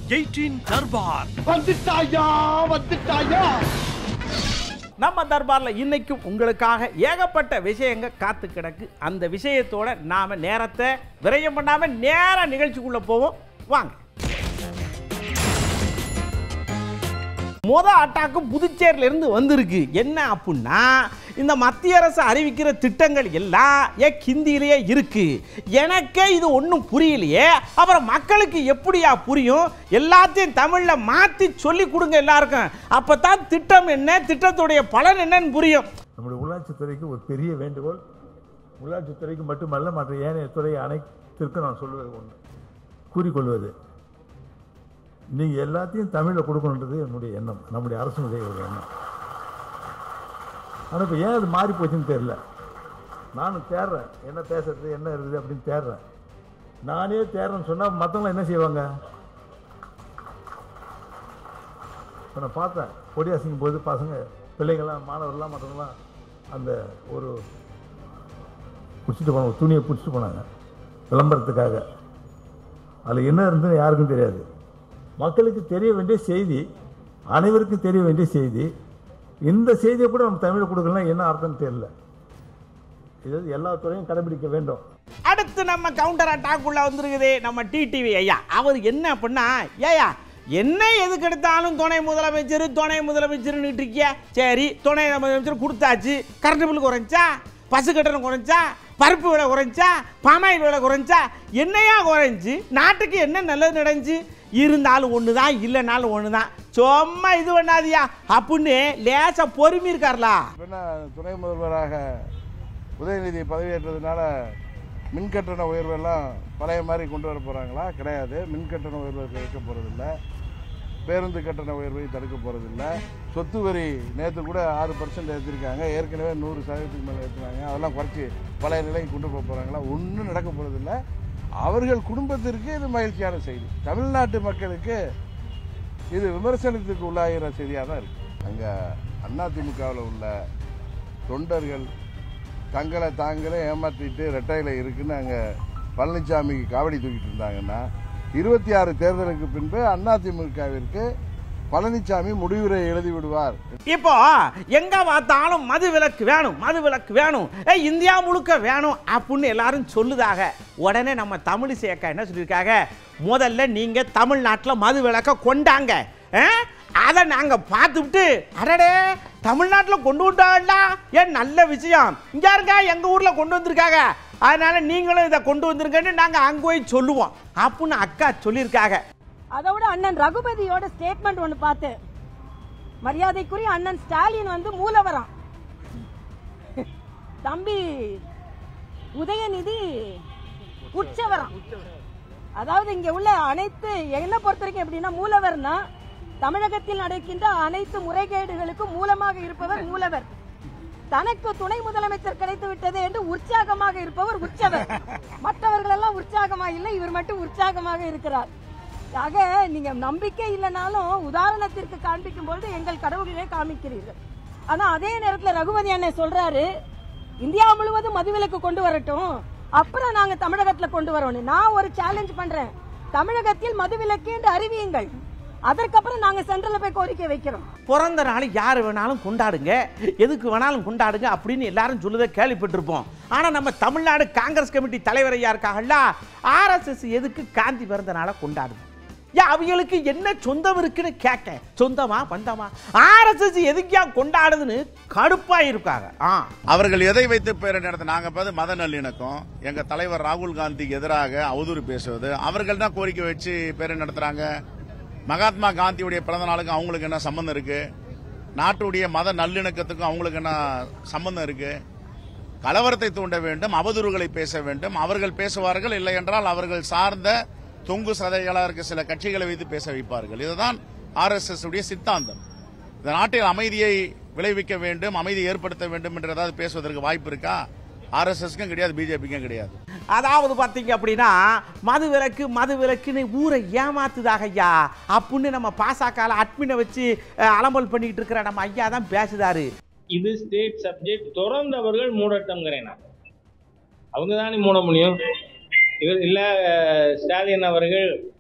Eighteen Darbar வந்துட்டாயா வந்துட்டாயா நம்ம தர்பார்ல இன்னைக்கும் உங்களுக்காக ஏகப்பட்ட விஷயங்க காத்து கிடக்கு அந்த விஷயத்தோட நாம நேரத்தை விரயம் பண்ணாம நேர நிகழ்ச்சிக்குள்ள போவோம் வாங்க மொத அட்டாக்கு புதுச்சேரியில இருந்து வந்திருக்கு என்ன அப்படின்னா இந்த மத்திய அரசு அறிவிக்கிற திட்டங்கள் எல்லாம் ஏன் ஹிந்தியிலேயே இருக்கு எனக்கே இது ஒன்றும் புரியலையே அப்புறம் மக்களுக்கு எப்படியா புரியும் எல்லாத்தையும் தமிழ்ல மாத்தி சொல்லி கொடுங்க எல்லாருக்கும் அப்பதான் திட்டம் என்ன திட்டத்துடைய பலன் என்னன்னு புரியும் நம்முடைய உள்ளாட்சித்துறைக்கு ஒரு பெரிய வேண்டுகோள் உள்ளாட்சித்துறைக்கு மட்டுமல்ல மற்ற ஏனைய துறை அனைத்திற்கும் நான் சொல்வது ஒன்று கூறிக்கொள்வது நீங்கள் எல்லாத்தையும் தமிழில் கொடுக்கணுன்றது என்னுடைய எண்ணம் நம்முடைய அரசனுடைய ஒரு எண்ணம் ஆனால் இப்போ ஏன் அது மாறி போச்சுன்னு தெரில நானும் தேடுறேன் என்ன பேசுறது என்ன இருக்குது அப்படின்னு தேடுறேன் நானே தேடுறேன்னு சொன்னால் மற்றவங்க என்ன செய்வாங்க இப்போ நான் பார்த்தேன் கொடி அசிங்கும் போது பசங்க பிள்ளைங்கள்லாம் மாணவர்கள்லாம் மற்றவங்களாம் அந்த ஒரு பிடிச்சிட்டு போனாங்க துணியை பிடிச்சிட்டு போனாங்க விளம்பரத்துக்காக அதில் என்ன இருந்ததுன்னு யாருக்கும் தெரியாது மக்களுக்கு தெரிய வேண்டிய செய்தி அனைவருக்கும் தெரிய வேண்டிய செய்தி இந்த செய்தியை கூட நம்ம தமிழில் கொடுக்கலாம் என்ன அர்த்தம்னு தெரியல இது எல்லா துறையும் கடைபிடிக்க வேண்டும் அடுத்து நம்ம கவுண்டர் அட்டாக் உள்ள வந்திருக்குது நம்ம டிடிவி ஐயா அவர் என்ன அப்படின்னா ஏயா என்ன எதுக்கு எடுத்தாலும் துணை முதலமைச்சர் துணை முதலமைச்சர்னு இருக்கிய சரி துணை முதலமைச்சர் கொடுத்தாச்சு கரண்ட் பில் குறைஞ்சா பசு கட்டணம் குறைஞ்சா பருப்பு விலை குறைஞ்சா பாமாயில் விலை குறைஞ்சா என்னையா குறைஞ்சு நாட்டுக்கு என்ன நல்லது நடந்துச்சு இருந்தாலும் ஒன்று தான் இல்லைனாலும் ஒன்று தான் சும்மா இது பண்ணாதியா அப்படின்னு லேசா பொறுமி இருக்கார்லா என்ன துணை முதல்வராக உதயநிதி பதவியேற்றதுனால மின்கட்டண உயர்வெல்லாம் பழைய மாதிரி கொண்டு வர போகிறாங்களா கிடையாது மின்கட்டண உயர்வு தடுக்க போகிறதில்ல பேருந்து கட்டண உயர்வை தடுக்க போகிறதில்ல சொத்து வரி நேற்று கூட ஆறு பர்சன்ட் ஏற்றிருக்காங்க ஏற்கனவே நூறு சதவீதத்துக்கு மேலே ஏற்றுனாங்க அதெல்லாம் குறைச்சி பழைய நிலைக்கு கொண்டு போக போகிறாங்களா ஒன்றும் நடக்க போகிறதில்ல அவர்கள் குடும்பத்திற்கு இது மகிழ்ச்சியான செய்தி தமிழ்நாட்டு மக்களுக்கு இது விமர்சனத்துக்கு உள்ளாகிற செய்தியாக தான் இருக்குது அங்கே அதிமுகவில் உள்ள தொண்டர்கள் தங்களை தாங்களே ஏமாற்றிட்டு ரெட்டையில் இருக்குன்னு அங்கே பழனிசாமிக்கு காவடி தூக்கிட்டு இருந்தாங்கன்னா இருபத்தி ஆறு தேர்தலுக்கு பின்பு அதிமுகவிற்கு பழனிசாமி முடிவுரை எழுதி விடுவார் இப்போ எங்க பார்த்தாலும் மது விலக்கு வேணும் மது விலக்கு வேணும் ஏய் இந்தியா முழுக்க வேணும் அப்படின்னு எல்லாரும் சொல்லுதாக உடனே நம்ம தமிழிசை அக்கா என்ன சொல்லியிருக்காங்க முதல்ல நீங்க தமிழ்நாட்டில் மது விலக்க கொண்டாங்க ஆ? அதை நாங்க பார்த்துவிட்டு அடடே தமிழ்நாட்டில் கொண்டு விட்டாங்களா ஏன் நல்ல விஷயம் இங்க இருக்கா எங்க ஊர்ல கொண்டு வந்திருக்காங்க அதனால நீங்களும் இதை கொண்டு வந்திருக்கேன்னு நாங்க அங்க போய் சொல்லுவோம் அப்படின்னு அக்கா சொல்லியிருக்காங்க அதை விட அண்ணன் ரகுபதியோட ஸ்டேட்மெண்ட் ஒன்று பார்த்தேன் மரியாதைக்குரிய அண்ணன் ஸ்டாலின் வந்து மூலவராம் தம்பி உதயநிதி உற்சவராம் அதாவது இங்க உள்ள அனைத்து என்ன பொறுத்த வரைக்கும் எப்படின்னா மூலவர்னா தமிழகத்தில் நடக்கின்ற அனைத்து முறைகேடுகளுக்கும் மூலமாக இருப்பவர் மூலவர் தனக்கு துணை முதலமைச்சர் கிடைத்து விட்டது என்று உற்சாகமாக இருப்பவர் உற்சவர் மற்றவர்கள் எல்லாம் உற்சாகமா இல்லை இவர் மட்டும் உற்சாகமாக இருக்கிறார் ஆக நீங்க நம்பிக்கை இல்லைனாலும் உதாரணத்திற்கு காண்பிக்கும் பொழுது எங்கள் கடவுளிலே காமிக்கிறீர்கள் ஆனா அதே நேரத்துல ரகுபதி அண்ணன் சொல்றாரு இந்தியா முழுவதும் மதுவிலக்கு கொண்டு வரட்டும் அப்புறம் நாங்க தமிழகத்துல கொண்டு வரணும் நான் ஒரு சேலஞ்ச் பண்றேன் தமிழகத்தில் மதுவிலக்கு என்று அறிவியுங்கள் அதற்கப்புறம் நாங்க சென்ட்ரல்ல போய் கோரிக்கை வைக்கிறோம் பிறந்த நாள் யார் வேணாலும் கொண்டாடுங்க எதுக்கு வேணாலும் கொண்டாடுங்க அப்படின்னு எல்லாரும் சொல்லுறத கேள்விப்பட்டிருப்போம் ஆனால் நம்ம தமிழ்நாடு காங்கிரஸ் கமிட்டி தலைவர் ஐயா இருக்காங்கல்ல ஆர்எஸ்எஸ் எதுக்கு காந்தி பிறந்த நாளை கொண்டாடுது ஏன் அவங்களுக்கு என்ன சொந்தம் இருக்குன்னு கேட்க சொந்தமா பந்தமா ஆர்எஸ்எஸ் எதுக்கியா கொண்டாடுதுன்னு கடுப்பா இருக்காங்க ஆ அவர்கள் எதை வைத்து பேரை நடத்த நாங்க பார்த்து மத நல்லிணக்கம் எங்க தலைவர் ராகுல் காந்திக்கு எதிராக அவதூறு பேசுவது அவர்கள் தான் கோரிக்கை வச்சு பேரை நடத்துறாங்க மகாத்மா காந்தியுடைய பிறந்த நாளுக்கு அவங்களுக்கு என்ன சம்பந்தம் இருக்கு நாட்டுடைய மத நல்லிணக்கத்துக்கும் அவங்களுக்கு என்ன சம்பந்தம் இருக்கு கலவரத்தை தூண்ட வேண்டும் அவதூறுகளை பேச வேண்டும் அவர்கள் பேசுவார்கள் இல்லை என்றால் அவர்கள் சார்ந்த தொங்கு சதைகளாக இருக்க சில கட்சிகளை வைத்து பேச வைப்பார்கள் இதுதான் ஆர்எஸ்எஸ் உடைய சித்தாந்தம் இந்த நாட்டில் அமைதியை விளைவிக்க வேண்டும் அமைதியை ஏற்படுத்த வேண்டும் என்று ஏதாவது பேசுவதற்கு வாய்ப்பு இருக்கா ஆர்எஸ்எஸ்க்கும் கிடையாது பிஜேபிக்கும் கிடையாது அதாவது பார்த்தீங்க அப்படின்னா மது விலக்கு மது விலக்குன்னு ஊரை ஏமாத்துதாக ஐயா அப்படின்னு நம்ம பாசாக்கால அட்மினை வச்சு அஹ், அலம்பல் பண்ணிக்கிட்டு இருக்கிற நம்ம ஐயா தான் பேசுதாரு இது ஸ்டேட் சப்ஜெக்ட் திறந்தவர்கள் மூடட்டம்ங்கிறேன் நான் அவங்க தானே மூட முடியும் இவர் இல்ல ஸ்டாலின் அவர்கள்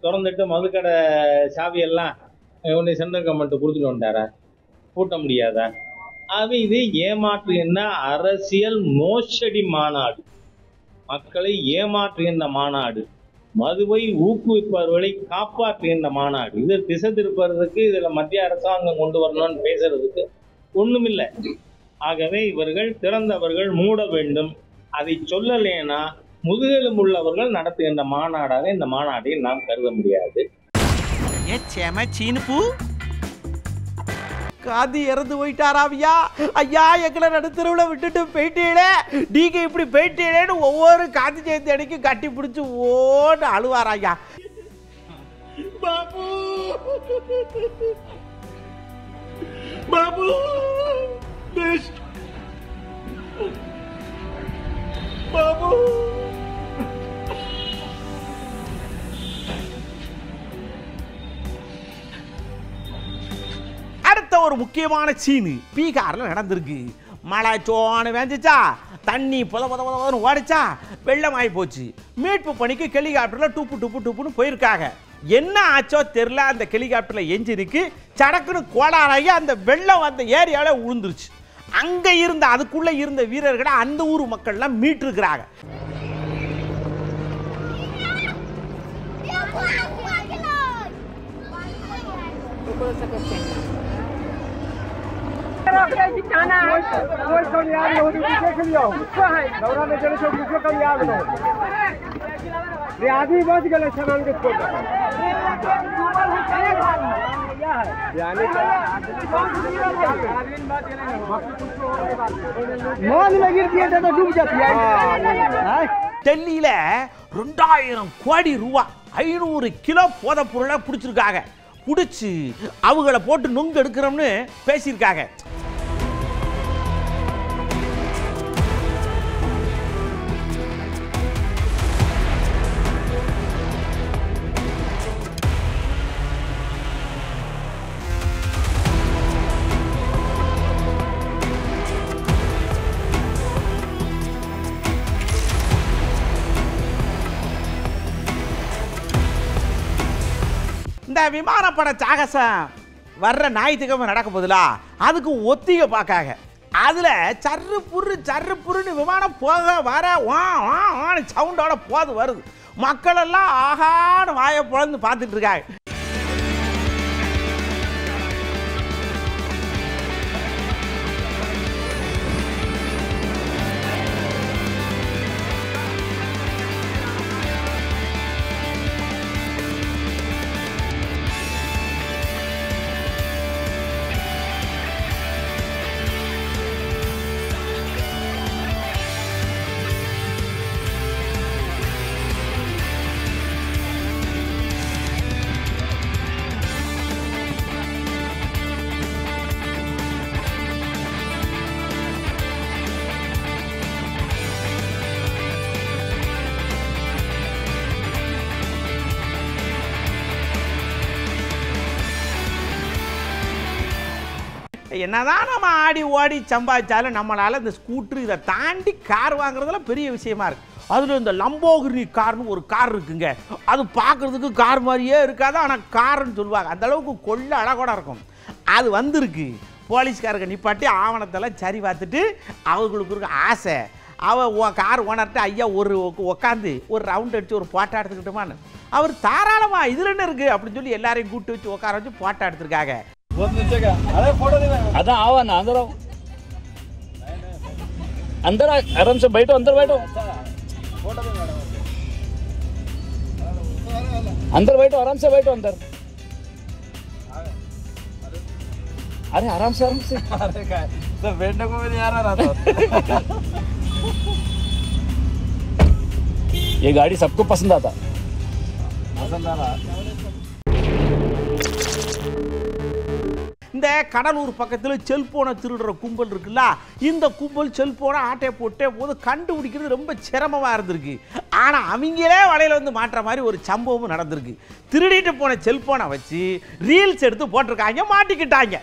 திறந்துட்டு மதுக்கடை சாவியெல்லாம் உன்னை சென்ட்ரல் கவர்மெண்ட் கொடுத்துட்டு வந்துட்டாரா பூட்ட முடியாதா அது இது ஏமாற்றுகின்ற அரசியல் மோசடி மாநாடு மக்களை ஏமாற்றுகின்ற மாநாடு மதுவை ஊக்குவிப்பவர்களை காப்பாற்றுகின்ற மாநாடு இது திசை திருப்பறதுக்கு இதுல மத்திய அரசாங்கம் கொண்டு வரணும்னு பேசுறதுக்கு ஒண்ணுமில்லை ஆகவே இவர்கள் திறந்தவர்கள் மூட வேண்டும் அதை சொல்லலைன்னா முதுகெலும்புள்ளவர்கள் நடத்துகின்ற மாநாடாக இந்த மாநாட்டை நாம் கருத முடியாது ஏ செம சீனுப்பு காந்தி இறந்து போயிட்டாராவியா ஐயா எங்களை நடுத்தருவில் விட்டுட்டு போயிட்டீங்களே நீங்க இப்படி போயிட்டீங்களேன்னு ஒவ்வொரு காந்தி ஜெயந்தி அன்னைக்கு கட்டி பிடிச்சி ஓட்டு அழுவாராய்யா பாபு பாபு பெஸ்ட் பாபு அடுத்த ஒரு முக்கியமான சீனு பீகார்ல நடந்திருக்கு மழை சோன்னு வேஞ்சிச்சா தண்ணி புத புத புதன்னு ஓடிச்சா வெள்ளம் ஆகி போச்சு மீட்பு பணிக்கு ஹெலிகாப்டர்ல டூப்பு டூப்பு டூப்புன்னு போயிருக்காங்க என்ன ஆச்சோ தெரில அந்த ஹெலிகாப்டர்ல எஞ்சினுக்கு சடக்குன்னு கோளாறாகி அந்த வெள்ளம் அந்த ஏரியாவில் விழுந்துருச்சு அங்க இருந்த அதுக்குள்ள இருந்த வீரர்களை அந்த ஊர் மக்கள்லாம் மீட்டிருக்கிறாங்க டெல்லியில ரெண்டாயிரம் கோடி ரூபா ஐநூறு கிலோ போதைப் பொருளை பிடிச்சிருக்காங்க பிடிச்சி அவங்கள போட்டு நொங்கு எடுக்கிறோம்னு பேசியிருக்காங்க இந்த விமானப்பட சாகசம் வர்ற ஞாயிற்றுக்கிழமை நடக்க போதுலா அதுக்கு ஒத்திகை பார்க்காங்க அதில் சர்ரு புரு சர்ரு புருன்னு விமானம் போக வர வா வா வான்னு சவுண்டோட போது வருது மக்கள் எல்லாம் ஆகான்னு வாயை பிளந்து பார்த்துட்டு இருக்காங்க என்னதான் நம்ம ஆடி ஓடி சம்பாதிச்சாலும் நம்மளால இந்த ஸ்கூட்ரு இதை தாண்டி கார் வாங்குறதுல பெரிய விஷயமா இருக்கு அதில் இந்த லம்போகிரி கார்னு ஒரு கார் இருக்குங்க அது பார்க்கறதுக்கு கார் மாதிரியே இருக்காது ஆனால் காருன்னு சொல்லுவாங்க அந்த அளவுக்கு கொள்ள அழகோட இருக்கும் அது வந்திருக்கு போலீஸ்காரங்க நிப்பாட்டி ஆவணத்தெல்லாம் சரி பார்த்துட்டு அவங்களுக்கு இருக்க ஆசை அவ உன் கார் ஓனர்கிட்ட ஐயா ஒரு உட்காந்து ஒரு ரவுண்ட் அடிச்சு ஒரு போட்டோ எடுத்துக்கிட்டோமான்னு அவர் தாராளமா இதில் என்ன இருக்கு அப்படின்னு சொல்லி எல்லாரையும் கூப்பிட்டு வச்சு உட்கார வச்சு போட்டோ எடுத்திருக்காங்க अदा आओ ना अंदर आओ अंदर आ, आराम से बैठो अंदर बैठो अंदर बैठो आराम से बैठो अंदर अरे आराम से आराम से तो बैठने को भी नहीं आ रहा था ये गाड़ी सबको पसंद आता पसंद आ रहा இந்த கடலூர் பக்கத்தில் செல்போனை திருடுற கும்பல் இருக்குல்ல இந்த கும்பல் செல்போனை ஆட்டையை போட்டே போது கண்டுபிடிக்கிறது ரொம்ப சிரமமாக இருந்திருக்கு ஆனால் அவங்களே வலையில் வந்து மாட்டுற மாதிரி ஒரு சம்பவமும் நடந்திருக்கு திருடிட்டு போன செல்போனை வச்சு ரீல்ஸ் எடுத்து போட்டிருக்காங்க மாட்டிக்கிட்டாங்க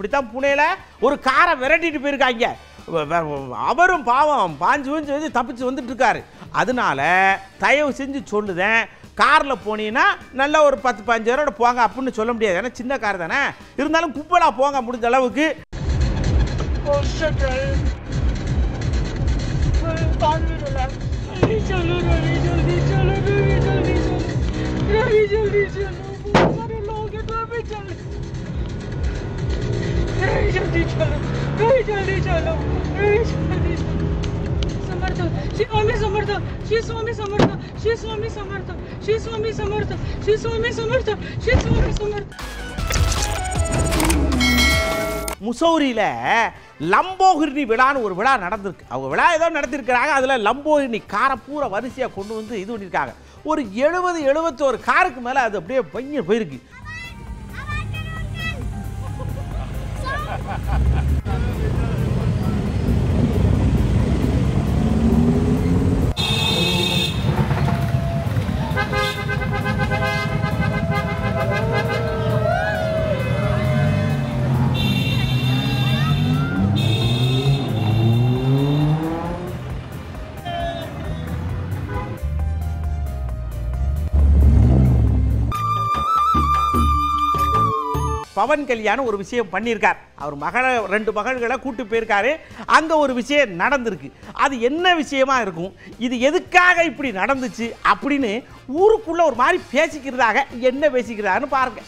இப்படித்தான் புனேல ஒரு காரை விரட்டிட்டு போயிருக்காங்க வ- வ- அவரும் பாவம் பாஞ்சு வஞ்சு வந்து தப்பிச்சு வந்துட்டு இருக்காரு அதனால தயவு செஞ்சு சொல்லுதேன் காரில் போனீங்கன்னா நல்ல ஒரு பத்து பதினஞ்சு பேரோட போங்க அப்படின்னு சொல்ல முடியாது ஏன்னா சின்ன கார் தானே இருந்தாலும் கும்பலாக போங்க முடிஞ்ச அளவுக்கு समर्थ श्री स्वामी समर्थ श्री स्वामी समर्थ श्री स्वामी समर्थ श्री स्वामी समर्थ श्री स्वामी समर्थ श्री स्वामी समर्थ முசௌரியில் லம்போகிர்னி விழான்னு ஒரு விழா நடந்திருக்கு அவங்க விழா ஏதோ நடத்திருக்கிறாங்க அதில் லம்போகிர்னி காரை பூரா வரிசையாக கொண்டு வந்து இது பண்ணியிருக்காங்க ஒரு எழுபது எழுபத்தோரு காருக்கு மேலே அது அப்படியே பையன் போயிருக்கு பவன் கல்யாணம் ஒரு விஷயம் பண்ணியிருக்கார் அவர் மகளை ரெண்டு மகள்களை கூட்டு போயிருக்காரு அங்கே ஒரு விஷயம் நடந்திருக்கு அது என்ன விஷயமா இருக்கும் இது எதுக்காக இப்படி நடந்துச்சு அப்படின்னு ஊருக்குள்ள ஒரு மாதிரி பேசிக்கிறதாக என்ன பேசிக்கிறாருன்னு பாருங்க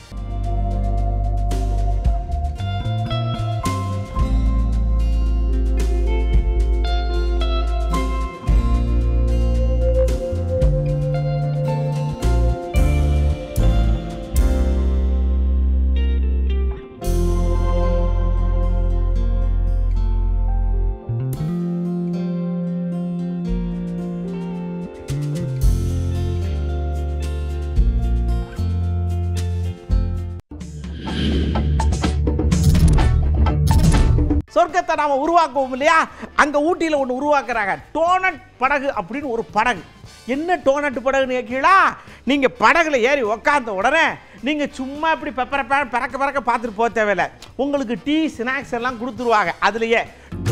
சொர்க்கத்தை நாம உருவாக்குவோம் இல்லையா அங்க ஊட்டியில் ஒன்று உருவாக்குறாங்க டோனட் படகு அப்படின்னு ஒரு படகு என்ன டோனட் படகுன்னு கேட்கீங்களா நீங்க படகுல ஏறி உக்காந்த உடனே நீங்க சும்மா இப்படி பெப்பர பறக்க பறக்க பார்த்துட்டு போக தேவையில்ல உங்களுக்கு டீ ஸ்நாக்ஸ் எல்லாம் கொடுத்துருவாங்க அதுலயே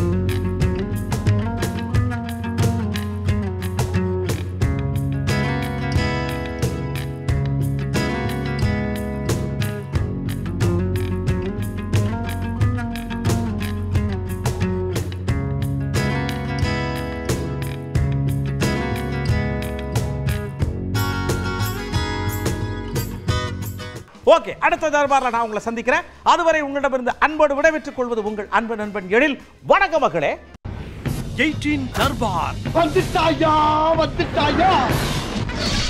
ஓகே அடுத்த தர்பாரில் நான் உங்களை சந்திக்கிறேன் அதுவரை உங்களிடமிருந்து அன்போடு விடைபெற்றுக் கொள்வது உங்கள் அன்பு நண்பன் எழில் வணக்க மக்களே எயிட்டீன் தர்பார் வந்துட்டாயா வந்துட்டாயா